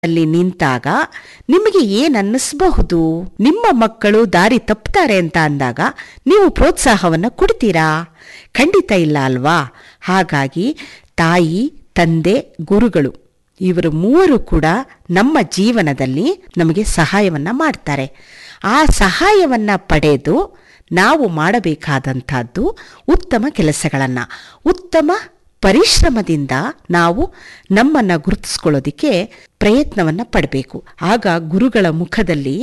ಅಲ್ಲಿ ನಿಂತಾಗ ನಿಮಗೆ ಏನ್ ಅನ್ನಿಸಬಹುದು ನಿಮ್ಮ ಮಕ್ಕಳು ದಾರಿ ತಪ್ಪುತ್ತಾರೆ ಅಂತ ಅಂದಾಗ ನೀವು ಪ್ರೋತ್ಸಾಹವನ್ನ ಕೊಡ್ತೀರಾ ಖಂಡಿತ ಇಲ್ಲ ಅಲ್ವಾ ಹಾಗಾಗಿ ತಾಯಿ ತಂದೆ ಗುರುಗಳು ಇವರು ಮೂವರು ಕೂಡ ನಮ್ಮ ಜೀವನದಲ್ಲಿ ನಮಗೆ ಸಹಾಯವನ್ನ ಮಾಡ್ತಾರೆ ಆ ಸಹಾಯವನ್ನ ಪಡೆದು ನಾವು ಮಾಡಬೇಕಾದಂಥದ್ದು ಉತ್ತಮ ಕೆಲಸಗಳನ್ನು ಉತ್ತಮ ಪರಿಶ್ರಮದಿಂದ ನಾವು ನಮ್ಮನ್ನು ಗುರುತಿಸ್ಕೊಳ್ಳೋದಿಕ್ಕೆ ಪ್ರಯತ್ನವನ್ನು ಪಡಬೇಕು ಆಗ ಗುರುಗಳ ಮುಖದಲ್ಲಿ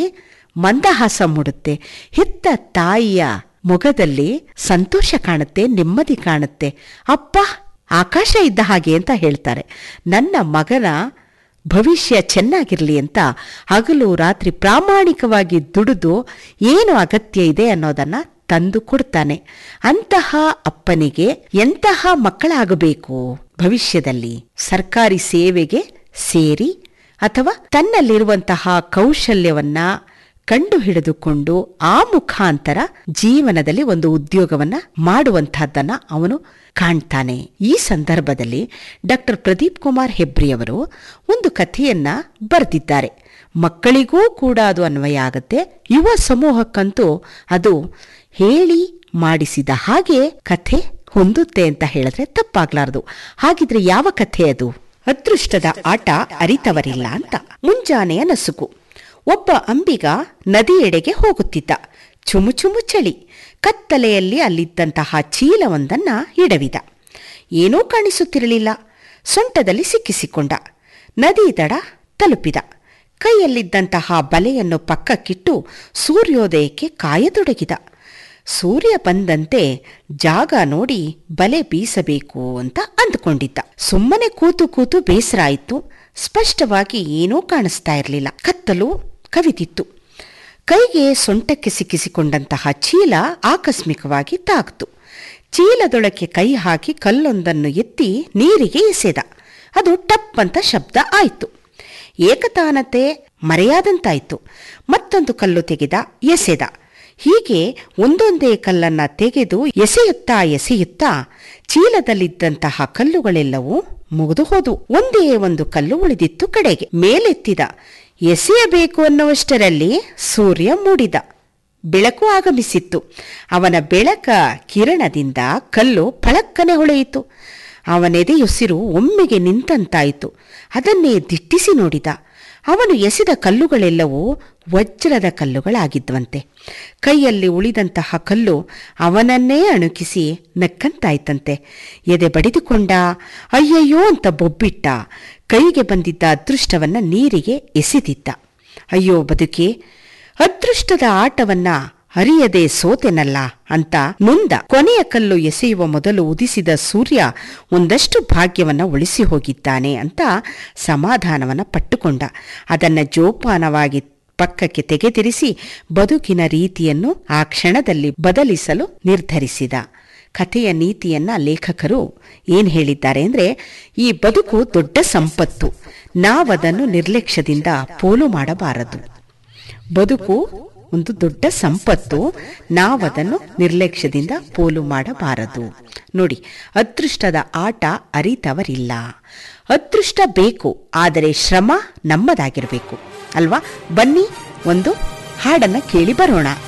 ಮಂದಹಾಸ ಮೂಡುತ್ತೆ ಹೆತ್ತ ತಾಯಿಯ ಮೊಗದಲ್ಲಿ ಸಂತೋಷ ಕಾಣುತ್ತೆ ನೆಮ್ಮದಿ ಕಾಣುತ್ತೆ ಅಪ್ಪ ಆಕಾಶ ಇದ್ದ ಹಾಗೆ ಅಂತ ಹೇಳ್ತಾರೆ ನನ್ನ ಮಗನ ಭವಿಷ್ಯ ಚೆನ್ನಾಗಿರಲಿ ಅಂತ ಹಗಲು ರಾತ್ರಿ ಪ್ರಾಮಾಣಿಕವಾಗಿ ದುಡಿದು ಏನು ಅಗತ್ಯ ಇದೆ ಅನ್ನೋದನ್ನ ತಂದು ಕೊಡ್ತಾನೆ ಅಂತಹ ಅಪ್ಪನಿಗೆ ಎಂತಹ ಮಕ್ಕಳಾಗಬೇಕು ಭವಿಷ್ಯದಲ್ಲಿ ಸರ್ಕಾರಿ ಸೇವೆಗೆ ಸೇರಿ ಅಥವಾ ತನ್ನಲ್ಲಿರುವಂತಹ ಕೌಶಲ್ಯವನ್ನ ಕಂಡು ಹಿಡಿದುಕೊಂಡು ಆ ಮುಖಾಂತರ ಜೀವನದಲ್ಲಿ ಒಂದು ಉದ್ಯೋಗವನ್ನ ಮಾಡುವಂತಹದ್ದನ್ನ ಅವನು ಕಾಣ್ತಾನೆ ಈ ಸಂದರ್ಭದಲ್ಲಿ ಡಾಕ್ಟರ್ ಪ್ರದೀಪ್ ಕುಮಾರ್ ಹೆಬ್ರಿಯವರು ಒಂದು ಕಥೆಯನ್ನ ಬರೆದಿದ್ದಾರೆ ಮಕ್ಕಳಿಗೂ ಕೂಡ ಅದು ಅನ್ವಯ ಆಗುತ್ತೆ ಯುವ ಸಮೂಹಕ್ಕಂತೂ ಅದು ಹೇಳಿ ಮಾಡಿಸಿದ ಹಾಗೆ ಕಥೆ ಹೊಂದುತ್ತೆ ಅಂತ ಹೇಳಿದ್ರೆ ತಪ್ಪಾಗ್ಲಾರ್ದು ಹಾಗಿದ್ರೆ ಯಾವ ಕಥೆ ಅದು ಅದೃಷ್ಟದ ಆಟ ಅರಿತವರಿಲ್ಲ ಅಂತ ಮುಂಜಾನೆಯ ನಸುಕು ಒಬ್ಬ ಅಂಬಿಗ ನದಿಯೆಡೆಗೆ ಹೋಗುತ್ತಿದ್ದ ಚುಮು ಚುಮು ಚಳಿ ಕತ್ತಲೆಯಲ್ಲಿ ಅಲ್ಲಿದ್ದಂತಹ ಚೀಲವೊಂದನ್ನ ಇಡವಿದ ಏನೂ ಕಾಣಿಸುತ್ತಿರಲಿಲ್ಲ ಸೊಂಟದಲ್ಲಿ ಸಿಕ್ಕಿಸಿಕೊಂಡ ನದಿ ದಡ ತಲುಪಿದ ಕೈಯಲ್ಲಿದ್ದಂತಹ ಬಲೆಯನ್ನು ಪಕ್ಕಕ್ಕಿಟ್ಟು ಸೂರ್ಯೋದಯಕ್ಕೆ ಕಾಯತೊಡಗಿದ ಸೂರ್ಯ ಬಂದಂತೆ ಜಾಗ ನೋಡಿ ಬಲೆ ಬೀಸಬೇಕು ಅಂತ ಅಂದುಕೊಂಡಿದ್ದ ಸುಮ್ಮನೆ ಕೂತು ಕೂತು ಬೇಸರ ಆಯಿತು ಸ್ಪಷ್ಟವಾಗಿ ಏನೂ ಕಾಣಿಸ್ತಾ ಇರಲಿಲ್ಲ ಕತ್ತಲು ಕವಿದಿತ್ತು ಕೈಗೆ ಸೊಂಟಕ್ಕೆ ಸಿಕ್ಕಿಸಿಕೊಂಡಂತಹ ಚೀಲ ಆಕಸ್ಮಿಕವಾಗಿ ತಾಗ್ತು ಚೀಲದೊಳಕ್ಕೆ ಕೈ ಹಾಕಿ ಕಲ್ಲೊಂದನ್ನು ಎತ್ತಿ ನೀರಿಗೆ ಎಸೆದ ಅದು ಟಪ್ ಅಂತ ಶಬ್ದ ಆಯಿತು ಏಕತಾನತೆ ಮರೆಯಾದಂತಾಯಿತು ಮತ್ತೊಂದು ಕಲ್ಲು ತೆಗೆದ ಎಸೆದ ಹೀಗೆ ಒಂದೊಂದೇ ಕಲ್ಲನ್ನ ತೆಗೆದು ಎಸೆಯುತ್ತಾ ಎಸೆಯುತ್ತಾ ಚೀಲದಲ್ಲಿದ್ದಂತಹ ಕಲ್ಲುಗಳೆಲ್ಲವೂ ಮುಗಿದು ಹೋದವು ಒಂದೇ ಒಂದು ಕಲ್ಲು ಉಳಿದಿತ್ತು ಕಡೆಗೆ ಮೇಲೆತ್ತಿದ ಎಸೆಯಬೇಕು ಅನ್ನುವಷ್ಟರಲ್ಲಿ ಸೂರ್ಯ ಮೂಡಿದ ಬೆಳಕು ಆಗಮಿಸಿತ್ತು ಅವನ ಬೆಳಕ ಕಿರಣದಿಂದ ಕಲ್ಲು ಫಳಕ್ಕನೆ ಹೊಳೆಯಿತು ಅವನೆದೆಯುಸಿರು ಒಮ್ಮೆಗೆ ನಿಂತಂತಾಯಿತು ಅದನ್ನೇ ದಿಟ್ಟಿಸಿ ನೋಡಿದ ಅವನು ಎಸೆದ ಕಲ್ಲುಗಳೆಲ್ಲವೂ ವಜ್ರದ ಕಲ್ಲುಗಳಾಗಿದ್ವಂತೆ ಕೈಯಲ್ಲಿ ಉಳಿದಂತಹ ಕಲ್ಲು ಅವನನ್ನೇ ಅಣುಕಿಸಿ ನಕ್ಕಂತಾಯ್ತಂತೆ ಎದೆ ಬಡಿದುಕೊಂಡ ಅಯ್ಯಯ್ಯೋ ಅಂತ ಬೊಬ್ಬಿಟ್ಟ ಕೈಗೆ ಬಂದಿದ್ದ ಅದೃಷ್ಟವನ್ನ ನೀರಿಗೆ ಎಸೆದಿದ್ದ ಅಯ್ಯೋ ಬದುಕಿ ಅದೃಷ್ಟದ ಆಟವನ್ನ ಅರಿಯದೆ ಸೋತೆನಲ್ಲ ಅಂತ ನೊಂದ ಕೊನೆಯ ಕಲ್ಲು ಎಸೆಯುವ ಮೊದಲು ಉದಿಸಿದ ಸೂರ್ಯ ಒಂದಷ್ಟು ಭಾಗ್ಯವನ್ನ ಉಳಿಸಿ ಹೋಗಿದ್ದಾನೆ ಅಂತ ಸಮಾಧಾನವನ್ನ ಪಟ್ಟುಕೊಂಡ ಅದನ್ನ ಜೋಪಾನವಾಗಿ ಪಕ್ಕಕ್ಕೆ ತೆಗೆದಿರಿಸಿ ಬದುಕಿನ ರೀತಿಯನ್ನು ಆ ಕ್ಷಣದಲ್ಲಿ ಬದಲಿಸಲು ನಿರ್ಧರಿಸಿದ ಕಥೆಯ ನೀತಿಯನ್ನ ಲೇಖಕರು ಏನ್ ಹೇಳಿದ್ದಾರೆ ಅಂದ್ರೆ ಈ ಬದುಕು ದೊಡ್ಡ ಸಂಪತ್ತು ನಾವದನ್ನು ನಿರ್ಲಕ್ಷ್ಯದಿಂದ ಪೋಲು ಮಾಡಬಾರದು ಬದುಕು ಒಂದು ದೊಡ್ಡ ಸಂಪತ್ತು ನಾವದನ್ನು ನಿರ್ಲಕ್ಷ್ಯದಿಂದ ಪೋಲು ಮಾಡಬಾರದು ನೋಡಿ ಅದೃಷ್ಟದ ಆಟ ಅರಿತವರಿಲ್ಲ ಅದೃಷ್ಟ ಬೇಕು ಆದರೆ ಶ್ರಮ ನಮ್ಮದಾಗಿರಬೇಕು ಅಲ್ವಾ ಬನ್ನಿ ಒಂದು ಹಾಡನ್ನ ಕೇಳಿ ಬರೋಣ